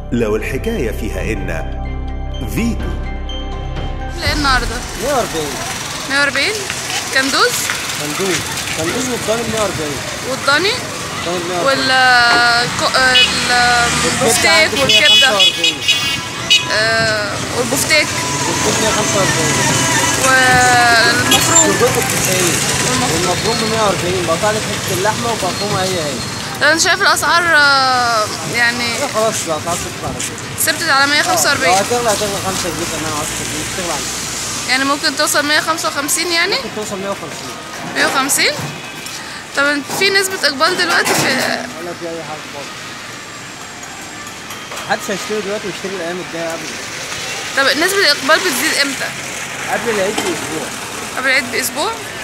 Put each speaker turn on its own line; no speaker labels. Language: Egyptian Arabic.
لو الحكاية فيها إن فيتو
ايه النهارده
140
140 كندوز
كندوز كندوز والضاني 140
والضاني
ضاني 140
وال كو- ال- البفتيك والكبده
145
آه، والبفتيك
والكبده 145
والمفروم
والبيض ب 90 والمفروم ب 140 بقطع لك حته اللحمه ومفرومها هي هي
طب انت شايف الاسعار آه، يعني
لا خلاص بقى خلاص تطلع على كده
ثبتت على
لو
145
هتغلى هتغلى 5 جنيه كمان 10 جنيه مش تغلى عن كده.
يعني ممكن توصل 155 يعني
ممكن توصل 150
150 طب انت في نسبة اقبال دلوقتي في
ولا في اي حاجه خالص محدش هيشتري دلوقتي ويشتري الايام الجايه قبل
طب نسبة الاقبال بتزيد امتى؟
قبل العيد باسبوع
قبل العيد باسبوع